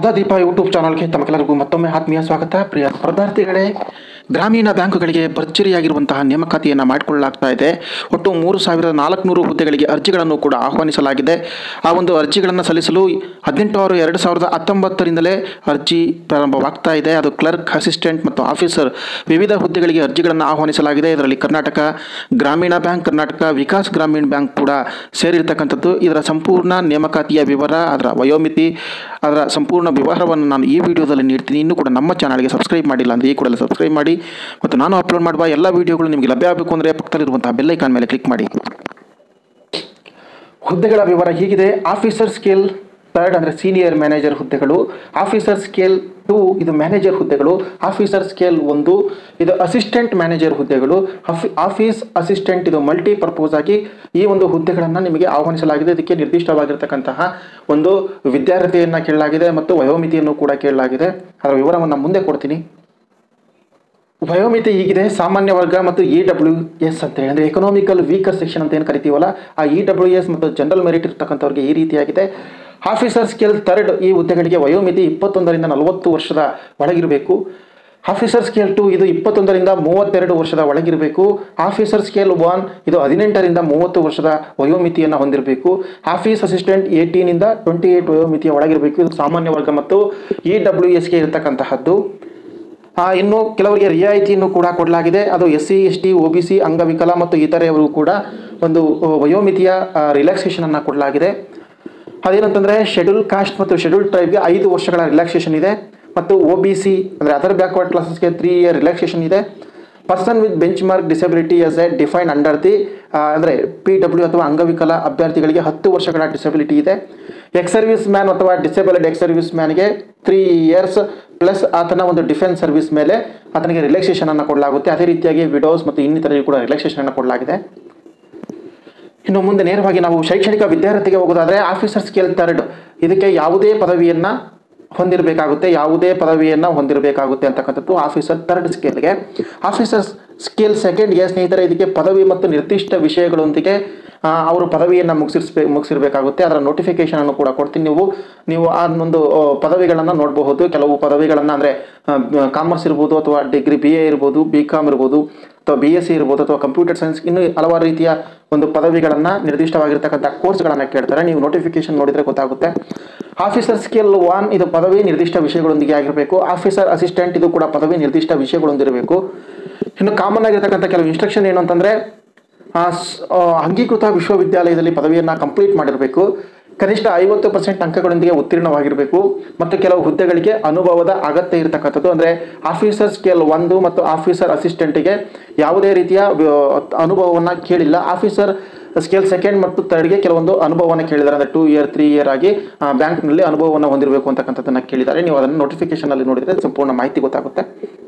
ಶಬ್ದದೀಪ YouTube ಚಾನಲ್ಗೆ ತಮಗೆಲ್ಲರಿಗೂ ಮತ್ತೊಮ್ಮೆ ಆತ್ಮೀಯ ಸ್ವಾಗತ ಪ್ರಿಯ ಸ್ಪರ್ಧಾರ್ಥಿಗಳೇ ಗ್ರಾಮೀಣ ಬ್ಯಾಂಕುಗಳಿಗೆ ಭರ್ಜರಿಯಾಗಿರುವಂತಹ ನೇಮಕಾತಿಯನ್ನು ಮಾಡಿಕೊಳ್ಳಲಾಗ್ತಾ ಇದೆ ಒಟ್ಟು ಮೂರು ಸಾವಿರದ ನಾಲ್ಕುನೂರು ಹುದ್ದೆಗಳಿಗೆ ಅರ್ಜಿಗಳನ್ನು ಕೂಡ ಆಹ್ವಾನಿಸಲಾಗಿದೆ ಆ ಒಂದು ಅರ್ಜಿಗಳನ್ನು ಸಲ್ಲಿಸಲು ಹದಿನೆಂಟು ಆರು ಎರಡು ಸಾವಿರದ ಹತ್ತೊಂಬತ್ತರಿಂದಲೇ ಅರ್ಜಿ ಪ್ರಾರಂಭವಾಗ್ತಾ ಇದೆ ಅದು ಕ್ಲರ್ಕ್ ಅಸಿಸ್ಟೆಂಟ್ ಮತ್ತು ಆಫೀಸರ್ ವಿವಿಧ ಹುದ್ದೆಗಳಿಗೆ ಅರ್ಜಿಗಳನ್ನು ಆಹ್ವಾನಿಸಲಾಗಿದೆ ಇದರಲ್ಲಿ ಕರ್ನಾಟಕ ಗ್ರಾಮೀಣ ಬ್ಯಾಂಕ್ ಕರ್ನಾಟಕ ವಿಕಾಸ್ ಗ್ರಾಮೀಣ ಬ್ಯಾಂಕ್ ಕೂಡ ಸೇರಿರ್ತಕ್ಕಂಥದ್ದು ಇದರ ಸಂಪೂರ್ಣ ನೇಮಕಾತಿಯ ವಿವರ ಅದರ ವಯೋಮಿತಿ ಅದರ ಸಂಪೂರ್ಣ ವಿವರವನ್ನು ನಾನು ಈ ವಿಡಿಯೋದಲ್ಲಿ ನೀಡ್ತೀನಿ ಇನ್ನೂ ಕೂಡ ನಮ್ಮ ಚಾನಲ್ಗೆ ಸಬ್ಸ್ಕ್ರೈಬ್ ಮಾಡಿಲ್ಲ ಅಂದರೆ ಈ ಕೂಡಲೇ ಸಬ್ಸ್ಕ್ರೈಬ್ ಮಾಡಿ ಮತ್ತು ನಾನು ಅಪ್ಲೋಡ್ ಮಾಡುವ ಎಲ್ಲ ವಿಡಿಯೋಗಳು ನಿಮಗೆ ಲಭ್ಯ ಆಗಬೇಕು ಅಂದರೆ ಪಕ್ಕದಲ್ಲಿರುವಂತಹ ಬೆಲ್ಲೈಕಾನ್ ಮೇಲೆ ಕ್ಲಿಕ್ ಮಾಡಿ ಹುದ್ದೆಗಳ ವಿವರ ಹೀಗಿದೆ ಆಫೀಸರ್ ಸ್ಕೇಲ್ ಥರ್ಡ್ ಅಂದರೆ ಸೀನಿಯರ್ ಮ್ಯಾನೇಜರ್ ಹುದ್ದೆಗಳು ಆಫೀಸರ್ ಸ್ಕೇಲ್ ಟು ಇದು ಮ್ಯಾನೇಜರ್ ಹುದ್ದೆಗಳು ಆಫೀಸರ್ ಸ್ಕೇಲ್ ಒಂದು ಇದು ಅಸಿಸ್ಟೆಂಟ್ ಮ್ಯಾನೇಜರ್ ಹುದ್ದೆಗಳು ಆಫಿ ಆಫೀಸ್ ಅಸಿಸ್ಟೆಂಟ್ ಇದು ಮಲ್ಟಿ ಪರ್ಪೋಸ್ ಆಗಿ ಈ ಒಂದು ಹುದ್ದೆಗಳನ್ನು ನಿಮಗೆ ಆಹ್ವಾನಿಸಲಾಗಿದೆ ಇದಕ್ಕೆ ನಿರ್ದಿಷ್ಟವಾಗಿರ್ತಕ್ಕಂತಹ ಒಂದು ವಿದ್ಯಾರ್ಥಿಯನ್ನು ಕೇಳಲಾಗಿದೆ ಮತ್ತು ವಯೋಮಿತಿಯನ್ನು ಕೂಡ ಕೇಳಲಾಗಿದೆ ಅದರ ವಿವರವನ್ನು ಮುಂದೆ ಕೊಡ್ತೀನಿ ವಯೋಮಿತಿ ಹೀಗಿದೆ ಸಾಮಾನ್ಯ ವರ್ಗ ಮತ್ತು ಇ ಡಬ್ಲ್ಯೂ ಎಸ್ ಅಂತ ಹೇಳಿ ಅಂದರೆ ಎಕನಾಮಿಕಲ್ ವೀಕರ್ ಸೆಕ್ಷನ್ ಅಂತ ಏನು ಕರಿತೀವಲ್ಲ ಆ ಇ ಡಬ್ಲ್ಯೂ ಎಸ್ ಮತ್ತು ಜನರಲ್ ಮೆರಿಟ್ ಇರ್ತಕ್ಕಂಥವ್ರಿಗೆ ಈ ರೀತಿಯಾಗಿದೆ ಆಫೀಸರ್ ಸ್ಕೇಲ್ ಥರ್ಡ್ ಈ ಹುದ್ದೆಗಳಿಗೆ ವಯೋಮಿತಿ ಇಪ್ಪತ್ತೊಂದರಿಂದ ನಲವತ್ತು ವರ್ಷದ ಒಳಗಿರಬೇಕು ಆಫೀಸರ್ ಸ್ಕೇಲ್ ಟು ಇದು ಇಪ್ಪತ್ತೊಂದರಿಂದ ಮೂವತ್ತೆರಡು ವರ್ಷದ ಒಳಗಿರಬೇಕು ಆಫೀಸರ್ ಸ್ಕೇಲ್ ಒನ್ ಇದು ಹದಿನೆಂಟರಿಂದ ಮೂವತ್ತು ವರ್ಷದ ವಯೋಮಿತಿಯನ್ನು ಹೊಂದಿರಬೇಕು ಆಫೀಸ್ ಅಸಿಸ್ಟೆಂಟ್ ಏಯ್ಟೀನಿಂದ ಟ್ವೆಂಟಿ ಏಯ್ಟ್ ವಯೋಮಿತಿಯ ಒಳಗಿರಬೇಕು ಇದು ಸಾಮಾನ್ಯ ವರ್ಗ ಮತ್ತು ಇ ಡಬ್ಲ್ಯೂ ಎಸ್ಗೆ ಇರತಕ್ಕಂತಹದ್ದು ಆ, ಇನ್ನು ಕೆಲವರಿಗೆ ರಿಯಾಯಿತಿಯನ್ನು ಕೂಡ ಕೊಡಲಾಗಿದೆ ಅದು S C S T O B C ಅಂಗವಿಕಲ ಮತ್ತು ಇತರೆಯವರು ಕೂಡ ಒಂದು ಆ, ವಯೋಮಿತಿಯ ರಿಲ್ಯಾಕ್ಸೇಷನನ್ನು ಕೊಡಲಾಗಿದೆ ಅದೇನಂತಂದರೆ ಶೆಡ್ಯೂಲ್ ಕಾಸ್ಟ್ ಮತ್ತು ಶೆಡ್ಯೂಲ್ ಟ್ರೈಬ್ಗೆ ಐದು ವರ್ಷಗಳ ರಿಲ್ಯಾಕ್ಸೇಷನ್ ಇದೆ ಮತ್ತು ಒ ಬಿ ಸಿ ಅಂದರೆ ಅದರ್ ಬ್ಯಾಕ್ವರ್ಡ್ ಕ್ಲಾಸಸ್ಗೆ ತ್ರೀ ಇಯರ್ ರಿಲ್ಯಾಕ್ಸೇಷನ್ ಇದೆ person with bench mark disability as a define under the ಅಂದರೆ ಪಿ ಡಬ್ಲ್ಯೂ ಅಥವಾ ಅಂಗವಿಕಲ ಅಭ್ಯರ್ಥಿಗಳಿಗೆ ಹತ್ತು ವರ್ಷಗಳ ಡಿಸಬಿಲಿಟಿ ಇದೆ ಎಕ್ಸ್ ಸರ್ವಿಸ್ ಮ್ಯಾನ್ ಅಥವಾ disabled ex service ಮ್ಯಾನ್ಗೆ three years plus ಆತನ ಒಂದು ಡಿಫೆನ್ಸ್ ಸರ್ವಿಸ್ ಮೇಲೆ ಆತನಿಗೆ ರಿಲ್ಯಾಕ್ಸೇಷನ್ ಅನ್ನು ಕೊಡಲಾಗುತ್ತೆ ಅದೇ ರೀತಿಯಾಗಿ ವಿಡೋಸ್ ಮತ್ತು ಇನ್ನಿತರರಿಗೂ ಕೂಡ ರಿಲ್ಯಾಕ್ಸೇಷನ್ ಅನ್ನು ಕೊಡಲಾಗಿದೆ ಇನ್ನು ಮುಂದೆ ನೇರವಾಗಿ ನಾವು ಶೈಕ್ಷಣಿಕ ವಿದ್ಯಾರ್ಥಿಗೆ ಹೋಗೋದಾದರೆ ಆಫೀಸರ್ ಸ್ಕೇಲ್ ಥರ್ಡ್ ಇದಕ್ಕೆ ಯಾವುದೇ ಪದವಿಯನ್ನು ಹೊಂದಿರಬೇಕಾಗುತ್ತೆ ಯಾವುದೇ ಪದವಿಯನ್ನು ಹೊಂದಿರಬೇಕಾಗುತ್ತೆ ಅಂತಕ್ಕಂಥದ್ದು ಆಫೀಸರ್ ಥರ್ಡ್ ಸ್ಕೇಲ್ಗೆ ಆಫೀಸರ್ ಸ್ಕೇಲ್ ಸೆಕೆಂಡ್ಗೆ ಸ್ನೇಹಿತರೆ ಇದಕ್ಕೆ ಪದವಿ ಮತ್ತು ನಿರ್ದಿಷ್ಟ ವಿಷಯಗಳೊಂದಿಗೆ ಆ, ಅವರು ಪದವಿಯನ್ನು ಮುಗಿಸಿರ್ಸ್ಬೇ ಮುಗಿಸಿರ್ಬೇಕಾಗುತ್ತೆ ಅದರ ನೋಟಿಫಿಕೇಶನ್ ಅನ್ನು ಕೂಡ ಕೊಡ್ತೀನಿ ನೀವು ನೀವು ಆ ಒಂದು ಪದವಿಗಳನ್ನು ನೋಡಬಹುದು ಕೆಲವು ಪದವಿಗಳನ್ನು ಅಂದರೆ ಕಾಮರ್ಸ್ ಇರ್ಬೋದು ಅಥವಾ ಡಿಗ್ರಿ ಬಿ ಎ ಇರ್ಬೋದು ಬಿ ಕಾಮ್ ಇರ್ಬೋದು ಅಥವಾ ಬಿ ಎಸ್ ಸಿ ಇರ್ಬೋದು ಅಥವಾ ಕಂಪ್ಯೂಟರ್ ಸೈನ್ಸ್ ಇನ್ನೂ ಹಲವಾರು ರೀತಿಯ ಒಂದು ಪದವಿಗಳನ್ನು ನಿರ್ದಿಷ್ಟವಾಗಿರ್ತಕ್ಕಂಥ ಕೋರ್ಸ್ಗಳನ್ನು ಕೇಳ್ತಾರೆ ನೀವು ನೋಟಿಫಿಕೇಶನ್ ನೋಡಿದರೆ ಗೊತ್ತಾಗುತ್ತೆ ಆಫೀಸರ್ ಸ್ಕೇಲ್ ಒನ್ ಇದು ಪದವಿ ನಿರ್ದಿಷ್ಟ ವಿಷಯಗಳೊಂದಿಗೆ ಆಗಿರಬೇಕು ಆಫೀಸರ್ ಅಸಿಸ್ಟೆಂಟ್ ಇದು ಕೂಡ ಪದವಿ ನಿರ್ದಿಷ್ಟ ವಿಷಯಗಳೊಂದಿರಬೇಕು ಇನ್ನು ಕಾಮನ್ ಆಗಿರ್ತಕ್ಕಂಥ ಕೆಲವು ಇನ್ಸ್ಟ್ರಕ್ಷನ್ ಏನು ಅಂತಂದರೆ ಆ, ಸ್- ಆ, ಅಂಗೀಕೃತ ವಿಶ್ವವಿದ್ಯಾಲಯದಲ್ಲಿ ಪದವಿಯನ್ನು ಕಂಪ್ಲೀಟ್ ಮಾಡಿರಬೇಕು ಕನಿಷ್ಠ ಐವತ್ತು ಪರ್ಸೆಂಟ್ ಅಂಕಗಳೊಂದಿಗೆ ಉತ್ತೀರ್ಣವಾಗಿರಬೇಕು ಮತ್ತು ಕೆಲವು ಹುದ್ದೆಗಳಿಗೆ ಅನುಭವದ ಅಗತ್ಯ ಇರತಕ್ಕಂಥದ್ದು ಅಂದರೆ ಆಫೀಸರ್ ಸ್ಕೇಲ್ ಒಂದು ಮತ್ತು ಆಫೀಸರ್ ಅಸಿಸ್ಟೆಂಟಿಗೆ ಯಾವುದೇ ರೀತಿಯ ಅನುಭವವನ್ನು ಕೇಳಿಲ್ಲ ಆಫೀಸರ್ ಸ್ಕೇಲ್ ಸೆಕೆಂಡ್ ಮತ್ತು ಥರ್ಡ್ಗೆ ಕೆಲವೊಂದು ಅನುಭವವನ್ನು ಕೇಳಿದ್ದಾರೆ ಅಂದರೆ ಟೂ ಇಯರ್ ತ್ರೀ ಇಯರ್ ಆಗಿ ಆ, ಬ್ಯಾಂಕ್ನಲ್ಲಿ ಅನುಭವವನ್ನು ಹೊಂದಿರಬೇಕು ಅಂತಕ್ಕಂಥದ್ದನ್ನು ಕೇಳಿದ್ದಾರೆ ನೀವು ಅದನ್ನು ನೋಟಿಫಿಕೇಶನಲ್ಲಿ ನೋಡಿದರೆ ಸಂಪೂರ್ಣ ಮಾಹಿತಿ ಗೊತ್ತಾಗುತ್ತೆ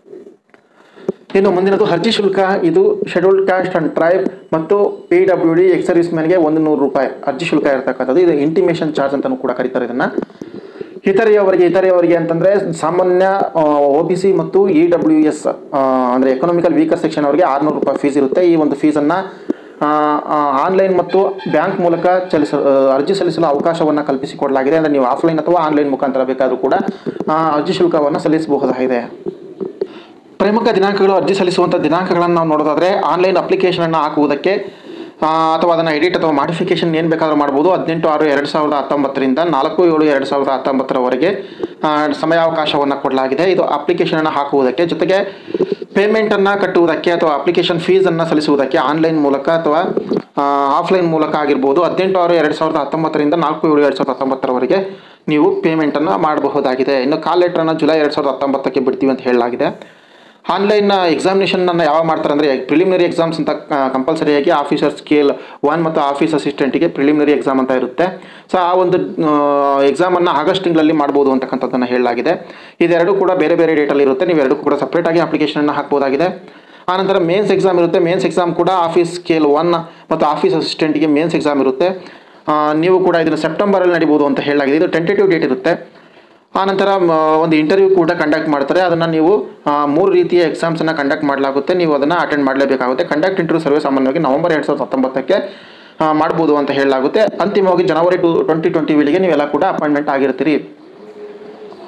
ಇನ್ನು ಮುಂದಿನದು ಅರ್ಜಿ ಶುಲ್ಕ ಇದು ಶೆಡ್ಯೂಲ್ಡ್ ಕಾಸ್ಟ್ ಅಂಡ್ ಟ್ರೈಬ್ ಮತ್ತು P W D ex service ಮ್ಯಾನ್ಗೆ ಒಂದು ನೂರು ರೂಪಾಯಿ ಅರ್ಜಿ ಶುಲ್ಕ ಇರತಕ್ಕಂಥದ್ದು ಇದು ಇಂಟಿಮೇಷನ್ ಚಾರ್ಜ್ ಅಂತಲೂ ಕೂಡ ಕರೀತಾರೆ ಇದನ್ನು ಇತರೆಯವರಿಗೆ ಇತರೆಯವರಿಗೆ ಅಂತಂದರೆ ಸಾಮಾನ್ಯ ಒ ಬಿ ಸಿ ಮತ್ತು ಇ ಡಬ್ಲ್ಯೂ ಎಸ್ ಅಂದರೆ ಎಕನಾಮಿಕಲ್ ವೀಕರ್ ಸೆಕ್ಷನ್ ಅವರಿಗೆ ಆರುನೂರು ರೂಪಾಯಿ ಫೀಸ್ ಇರುತ್ತೆ ಈ ಒಂದು ಫೀಸನ್ನು ಆನ್ಲೈನ್ ಮತ್ತು ಬ್ಯಾಂಕ್ ಮೂಲಕ ಚಲಿಸ ಆ, ಅರ್ಜಿ ಸಲ್ಲಿಸಲು ಅವಕಾಶವನ್ನು ಕಲ್ಪಿಸಿಕೊಡಲಾಗಿದೆ ಅಂದರೆ ನೀವು ಆಫ್ಲೈನ್ ಅಥವಾ ಆನ್ಲೈನ್ ಮುಖಾಂತರ ಬೇಕಾದರೂ ಕೂಡ ಆ, ಅರ್ಜಿ ಶುಲ್ಕವನ್ನು ಸಲ್ಲಿಸಬಹುದಾಗಿದೆ ಪ್ರಮುಖ ದಿನಾಂಕಗಳು ಅರ್ಜಿ ಸಲ್ಲಿಸುವಂಥ ದಿನಾಂಕಗಳನ್ನು ನಾವು ನೋಡೋದಾದರೆ ಆನ್ಲೈನ್ ಅಪ್ಲಿಕೇಶನನ್ನು ಹಾಕುವುದಕ್ಕೆ ಆ, ಅಥವಾ ಅದನ್ನು ಎಡಿಟ್ ಅಥವಾ ಮಾಡಿಫಿಕೇಶನ್ ಏನು ಬೇಕಾದರೂ ಮಾಡ್ಬೋದು ಹದಿನೆಂಟು ಆರು ಎರಡು ಸಾವಿರದ ಹತ್ತೊಂಬತ್ತರಿಂದ ನಾಲ್ಕು ಏಳು ಎರಡು ಸಾವಿರದ ಹತ್ತೊಂಬತ್ತರವರೆಗೆ ಆ, ಸಮಯಾವಕಾಶವನ್ನು ಕೊಡಲಾಗಿದೆ ಇದು ಅಪ್ಲಿಕೇಶನನ್ನು ಹಾಕುವುದಕ್ಕೆ ಜೊತೆಗೆ ಪೇಮೆಂಟನ್ನು ಕಟ್ಟುವುದಕ್ಕೆ ಅಥವಾ ಅಪ್ಲಿಕೇಶನ್ ಫೀಸನ್ನು ಸಲ್ಲಿಸುವುದಕ್ಕೆ ಆನ್ಲೈನ್ ಮೂಲಕ ಅಥವಾ ಆಫ್ಲೈನ್ ಮೂಲಕ ಆಗಿರ್ಬೋದು ಹದಿನೆಂಟು ಆರು ಎರಡು ಸಾವಿರದ ಹತ್ತೊಂಬತ್ತರಿಂದ ನಾಲ್ಕು ಏಳು ಎರಡು ಸಾವಿರದ ಹತ್ತೊಂಬತ್ತರವರೆಗೆ ನೀವು ಪೇಮೆಂಟನ್ನು ಮಾಡಬಹುದಾಗಿದೆ ಇನ್ನು ಕಾಲ್ ಲೆಟ್ರನ್ನು ಜುಲೈ ಎರಡು ಸಾವಿರದ ಹತ್ತೊಂಬತ್ತಕ್ಕೆ ಬಿಡ್ತೀವಿ ಅಂತ ಹೇಳಲಾಗಿದೆ ಆನ್ಲೈನ್ ಎಕ್ಸಾಮಿನೇಷನ್ನ ಯಾವಾಗ ಮಾಡ್ತಾರೆ ಅಂದರೆ ಪ್ರಿಲಿಮಿನರಿ ಎಕ್ಸಾಮ್ಸ್ ಅಂತ ಕಂಪಲ್ಸರಿಯಾಗಿ ಆಫೀಸರ್ ಸ್ಕೇಲ್ ಒನ್ ಮತ್ತು ಆಫೀಸ್ ಅಸಿಸ್ಟೆಂಟಿಗೆ ಪ್ರಿಲಿಮಿನರಿ ಎಕ್ಸಾಮ್ ಅಂತ ಇರುತ್ತೆ ಸೊ ಆ ಒಂದು ಎಕ್ಸಾಮನ್ನು ಆಗಸ್ಟ್ ತಿಂಗಳಲ್ಲಿ ಮಾಡ್ಬೋದು ಅಂತಕ್ಕಂಥದ್ದನ್ನು ಹೇಳಲಾಗಿದೆ ಇದೆರಡು ಕೂಡ ಬೇರೆ ಬೇರೆ ಡೇಟಲ್ಲಿ ಇರುತ್ತೆ ನೀವು ಎರಡಕ್ಕೂ ಕೂಡ ಸಪ್ರೇಟಾಗಿ ಅಪ್ಲಿಕೇಶನನ್ನು ಹಾಕ್ಬೋದಾಗಿದೆ ಆನಂತರ ಮೇನ್ಸ್ ಎಕ್ಸಾಮ್ ಇರುತ್ತೆ ಮೇನ್ಸ್ ಎಕ್ಸಾಮ್ ಕೂಡ ಆಫೀಸ್ ಸ್ಕೇಲ್ ಒನ್ ಮತ್ತು ಆಫೀಸ್ ಅಸಿಸ್ಟೆಂಟಿಗೆ ಮೇನ್ಸ್ ಎಕ್ಸಾಮ್ ಇರುತ್ತೆ ಆ, ನೀವು ಕೂಡ ಇದನ್ನು ಸೆಪ್ಟೆಂಬರಲ್ಲಿ ನಡಿಬೋದು ಅಂತ ಹೇಳಲಾಗಿದೆ ಇದು ಟೆಂಟೇಟಿವ್ ಡೇಟ್ ಇರುತ್ತೆ ಆನಂತರ ಮ, ಒಂದು ಇಂಟರ್ವ್ಯೂ ಕೂಡ ಕಂಡಕ್ಟ್ ಮಾಡ್ತಾರೆ ಅದನ್ನು ನೀವು ಆ, ಮೂರು ರೀತಿಯ ಎಕ್ಸಾಮ್ಸನ್ನು ಕಂಡಕ್ಟ್ ಮಾಡಲಾಗುತ್ತೆ ನೀವು ಅದನ್ನು ಅಟೆಂಡ್ ಮಾಡಲೇಬೇಕಾಗುತ್ತೆ ಕಂಡಕ್ಟ್ ಇಂಟರ್ವ್ಯೂ ಸರ್ವೆ ಸಾಮಾನ್ಯವಾಗಿ ನವೆಂಬರ್ ಎರಡು ಸಾವಿರದ ಹತ್ತೊಂಬತ್ತಕ್ಕೆ ಆ, ಮಾಡ್ಬೋದು ಅಂತ ಹೇಳಲಾಗುತ್ತೆ ಅಂತಿಮವಾಗಿ ಜನವರಿ ಟು ಟ್ವೆಂಟಿ ಟ್ವೆಂಟಿ ವೇಳೆಗೆ ನೀವೆಲ್ಲ ಕೂಡ ಅಪಾಯಿಂಟ್ಮೆಂಟ್ ಆಗಿರ್ತೀರಿ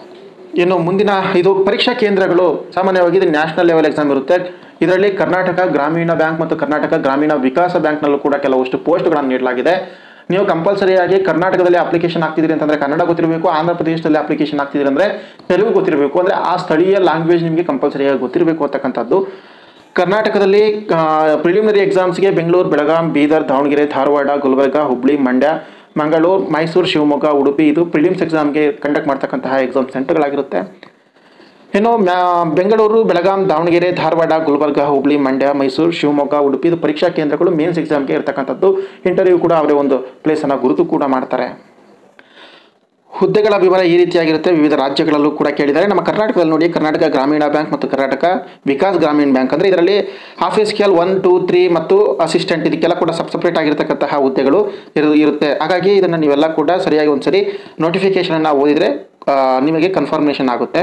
ಇನ್ನು ಮುಂದಿನ ಇದು ಪರೀಕ್ಷಾ ಕೇಂದ್ರಗಳು ಸಾಮಾನ್ಯವಾಗಿ ಇದು ನ್ಯಾಷನಲ್ ಲೆವೆಲ್ ಎಕ್ಸಾಮ್ ಇರುತ್ತೆ ಇದರಲ್ಲಿ ಕರ್ನಾಟಕ ಗ್ರಾಮೀಣ ಬ್ಯಾಂಕ್ ಮತ್ತು ಕರ್ನಾಟಕ ಗ್ರಾಮೀಣ ವಿಕಾಸ ಬ್ಯಾಂಕ್ನಲ್ಲೂ ಕೂಡ ಕೆಲವಷ್ಟು ಪೋಸ್ಟ್ಗಳನ್ನು ನೀಡಲಾಗಿದೆ ನೀವು ಕಂಪಲ್ಸರಿಯಾಗಿ ಕರ್ನಾಟಕದಲ್ಲಿ ಅಪ್ಲಿಕೇಶನ್ ಆಗ್ತಿದ್ದೀರಿ ಅಂತಂದ್ರೆ ಕನ್ನಡ ಗೊತ್ತಿರಬೇಕು ಆಂಧ್ರ ಪ್ರದೇಶದಲ್ಲಿ ಅಪ್ಲಿಕೇಶನ್ ಆಗ್ತಿದ್ದೀರಿ ಅಂದ್ರೆ ತೆಲುಗು ಗೊತ್ತಿರಬೇಕು ಅಂದ್ರೆ ಆ ಸ್ಥಳೀಯ ಲ್ಯಾಂಗ್ವೇಜ್ ನಿಮಗೆ ಕಂಪಲ್ಸರಿಯಾಗಿ ಗೊತ್ತಿರಬೇಕು ಅಂತಕ್ಕಂಥದ್ದು ಕರ್ನಾಟಕದಲ್ಲಿ ಪ್ರಿಲಿಮಿನರಿ ಎಕ್ಸಾಮ್ಸ್ಗೆ ಬೆಂಗಳೂರು ಬೆಳಗಾಂ ಬೀದರ್ ದಾವಣಗೆರೆ ಧಾರವಾಡ ಗುಲ್ಬರ್ಗ ಹುಬ್ಳಿ ಮಂಡ್ಯ ಮಂಗಳೂರು ಮೈಸೂರು ಶಿವಮೊಗ್ಗ ಉಡುಪಿ ಇದು ಪ್ರಿಲಿಮ್ಸ್ ಎಕ್ಸಾಮ್ಗೆ ಕಂಡಕ್ಟ್ ಮಾಡ್ತಕ್ಕಂತಹ ಎಕ್ಸಾಮ್ ಸೆಂಟರ್ಗಳಾಗಿರುತ್ತೆ ಇನ್ನು ಮ್ಯಾ- ಬೆಂಗಳೂರು ಬೆಳಗಾಂ ದಾವಣಗೆರೆ ಧಾರವಾಡ ಗುಲ್ಬರ್ಗ ಹುಬ್ಳಿ ಮಂಡ್ಯ ಮೈಸೂರು ಶಿವಮೊಗ್ಗ ಉಡುಪಿ ಇದು ಪರೀಕ್ಷಾ ಕೇಂದ್ರಗಳು ಮೇನ್ಸ್ ಎಕ್ಸಾಮ್ಗೆ ಇರ್ತಕ್ಕಂಥದ್ದು ಇಂಟರ್ವ್ಯೂ ಕೂಡ ಅವರೇ ಒಂದು ಪ್ಲೇಸನ್ನು ಗುರುತು ಕೂಡ ಮಾಡ್ತಾರೆ ಹುದ್ದೆಗಳ ವಿವರ ಈ ರೀತಿಯಾಗಿರುತ್ತೆ ವಿವಿಧ ರಾಜ್ಯಗಳಲ್ಲೂ ಕೂಡ ಕೇಳಿದ್ದಾರೆ ನಮ್ಮ ಕರ್ನಾಟಕದಲ್ಲಿ ನೋಡಿ ಕರ್ನಾಟಕ ಗ್ರಾಮೀಣ ಬ್ಯಾಂಕ್ ಮತ್ತು ಕರ್ನಾಟಕ ವಿಕಾಸ್ ಗ್ರಾಮೀಣ ಬ್ಯಾಂಕ್ ಅಂದರೆ ಇದರಲ್ಲಿ office scale one two three ಮತ್ತು ಅಸಿಸ್ಟೆಂಟ್ ಇದಕ್ಕೆಲ್ಲ ಕೂಡ ಸಬ್ ಸಪ್ರೇಟ್ ಆಗಿರ್ತಕ್ಕಂತಹ ಹುದ್ದೆಗಳು ಇರು ಇರುತ್ತೆ ಹಾಗಾಗಿ ಇದನ್ನು ನೀವೆಲ್ಲ ಕೂಡ ಸರಿಯಾಗಿ ಒಂದ್ಸರಿ ನೋಟಿಫಿಕೇಷನನ್ನು ಓದಿದರೆ ಆ, ನಿಮಗೆ ಕನ್ಫರ್ಮೇಷನ್ ಆಗುತ್ತೆ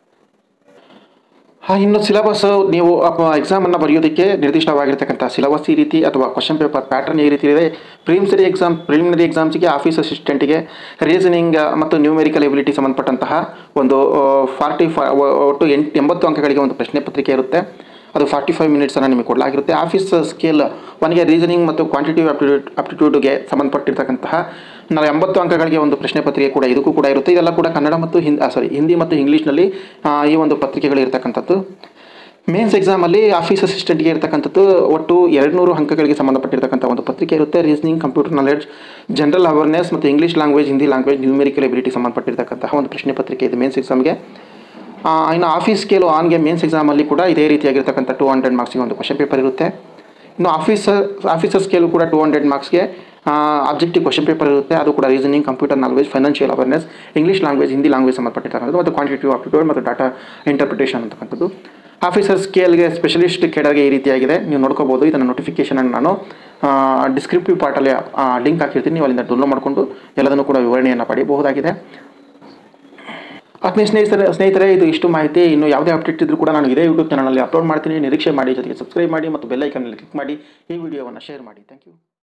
ಹಾಂ ಇನ್ನು ಸಿಲೆಬಸ್ ನೀವು ಎಕ್ಸಾಮನ್ನು ಬರೆಯೋದಕ್ಕೆ ನಿರ್ದಿಷ್ಟವಾಗಿರ್ತಕ್ಕಂಥ ಸಿಲೆಬಸ್ ಈ ರೀತಿ ಅಥವಾ ಕ್ವಶನ್ ಪೇಪರ್ ಪ್ಯಾಟರ್ನ್ ಈ ರೀತಿ ಇದೆ ಪ್ರಿಲಿಮ್ಸರಿ ಎಕ್ಸಾಮ್ ಪ್ರಿಲಿಮಿನರಿ ಎಕ್ಸಾಮ್ಸ್ಗೆ ಆಫೀಸ್ ಅಸಿಸ್ಟೆಂಟ್ಗೆ ರೀಸನಿಂಗ್ ಮತ್ತು ನ್ಯೂಮೆರಿಕಲ್ ಎಬಿಲಿಟಿ ಸಂಬಂಧಪಟ್ಟಂತಹ ಒಂದು ಫಾರ್ಟಿ ಫೈ ಒಟ್ಟು ಎಂಟು ಎಂಬತ್ತು ಅಂಕಗಳಿಗೆ ಒಂದು ಪ್ರಶ್ನೆ ಪತ್ರಿಕೆ ಇರುತ್ತೆ ಅದು ಫಾರ್ಟಿ ಫೈವ್ ಮಿನಿಟ್ಸನ್ನು ನಿಮಗೆ ಕೊಡಲಾಗಿರುತ್ತೆ ಆಫೀಸ್ ಸ್ಕೇಲ್ ಒನ್ಗೆ ರೀಸನಿಂಗ್ ಮತ್ತು ಕ್ವಾಂಟಿಟಿವ್ ಆಪ್ಟಿಟ್ಯೂಡ್ ಆಪ್ಟಿಟ್ಯೂಡ್ಗೆ ಸಂಬಂಧಪಟ್ಟಿರ್ತಕ್ಕಂತಹ ನ- ಎಂಬತ್ತು ಅಂಕಗಳಿಗೆ ಒಂದು ಪ್ರಶ್ನೆ ಪತ್ರಿಕೆ ಕೂಡ ಇದಕ್ಕೂ ಕೂಡ ಇರುತ್ತೆ ಇದೆಲ್ಲ ಕೂಡ ಕನ್ನಡ ಮತ್ತು ಹಿಂದಿ ಸಾರಿ ಹಿಂದಿ ಮತ್ತು ಇಂಗ್ಲೀಷ್ನಲ್ಲಿ ಆ, ಈ ಒಂದು ಪತ್ರಿಕೆಗಳು ಇರ್ತಕ್ಕಂಥದ್ದು ಮೇನ್ಸ್ ಎಕ್ಸಾಮಲ್ಲಿ ಆಫೀಸ್ ಅಸಿಸ್ಟೆಂಟ್ಗೆ ಇರ್ತಕ್ಕಂಥದ್ದು ಒಟ್ಟು ಎರಡು ನೂರು ಅಂಕಗಳಿಗೆ ಸಂಬಂಧಪಟ್ಟಿರ್ತಕ್ಕಂಥ ಒಂದು ಪತ್ರಿಕೆ ಇರುತ್ತೆ reasoning computer knowledge general awareness ಮತ್ತು English language Hindi language numerical ability ಸಂಬಂಧಪಟ್ಟಿರ್ತಕ್ಕಂತಹ ಒಂದು ಪ್ರಶ್ನೆ ಪತ್ರಿಕೆ ಇದೆ ಮೇನ್ಸ್ ಎಕ್ಸಾಮ್ಗೆ ಆ, ಇನ್ನು ಆಫೀಸ್ ಸ್ಕೇಲು ಆನ್ಗೆ ಮೇನ್ಸ್ ಎಕ್ಸಾಮಲ್ಲಿ ಕೂಡ ಇದೇ ರೀತಿಯಾಗಿರ್ತಕ್ಕಂಥ ಟೂ ಹಂಡ್ರೆಡ್ ಮಾರ್ಕ್ಸ್ಗೆ ಒಂದು ಕ್ವಶನ್ ಪೇಪರ್ ಇರುತ್ತೆ ಇನ್ನು ಆಫೀಸರ್ ಆಫೀಸರ್ ಸ್ಕೇಲು ಕೂಡ ಟೂ ಹಂಡ್ರೆಡ್ ಮಾರ್ಕ್ಸ್ಗೆ ಆಬ್ಜೆಕ್ಟಿವ್ ಕ್ವಶನ್ ಪೇಪರ್ ಇರುತ್ತೆ ಅದು ಕೂಡ reasoning computer knowledge financial awareness English language Hindi language ಸಂಬಂಧಪಟ್ಟಿರ್ತಕ್ಕಂಥದ್ದು ಮತ್ತು ಕ್ವಾಂಟಿಟಿವ್ ಆಪ್ಟಿಟ್ಯೂಡ್ ಮತ್ತು ಡಾಟಾ ಇಂಟರ್ಪ್ರಿಟೇಷನ್ ಅಂತಕ್ಕಂಥದ್ದು ಆಫೀಸರ್ ಸ್ಕೇಲ್ಗೆ ಸ್ಪೆಷಲಿಸ್ಟ್ ಕೇಡರ್ಗೆ ಈ ರೀತಿಯಾಗಿದೆ ನೀವು ನೋಡ್ಕೋಬೋದು ಇದನ್ನು ನೋಟಿಫಿಕೇಷನನ್ನು ನಾನು ಡಿಸ್ಕ್ರಿಪ್ಟಿವ್ ಪಾರ್ಟಲ್ಲಿ ಲಿಂಕ್ ಹಾಕಿರ್ತೀನಿ ನೀವು ಅಲ್ಲಿಂದ ಡೌನ್ಲೋಡ್ ಮಾಡಿಕೊಂಡು ಎಲ್ಲದನ್ನು ಕೂಡ ವಿವರಣೆಯನ್ನು ಪಡೆಯಬಹುದಾಗಿದೆ ಆತ್ಮೀಯ ಸ್ನೇಹಿತರೆ ಸ್ನೇಹಿತರೆ ಇದು ಇಷ್ಟು ಮಾಹಿತಿ ಇನ್ನು ಯಾವುದೇ ಅಪ್ಡೇಟ್ ಇದ್ರೂ ಕೂಡ ನಾನು ಇದೇ ಯೂಟ್ಯೂಬ್ ಚಾನಲಲ್ಲಿ ಅಪ್ಲೋಡ್ ಮಾಡ್ತೀನಿ ನಿರೀಕ್ಷೆ ಮಾಡಿ ಜೊತೆಗೆ ಸಬ್ಸ್ಕ್ರೈಬ್ ಮಾಡಿ ಮತ್ತು ಬೆಲ್ ಐಕನ್ನಲ್ಲಿ ಕ್ಲಿಕ್ ಮಾಡಿ ಈ ವಿಡಿಯೋವನ್ನು ಶೇರ್ ಮಾಡಿ ಥ್ಯಾಂಕ್ ಯು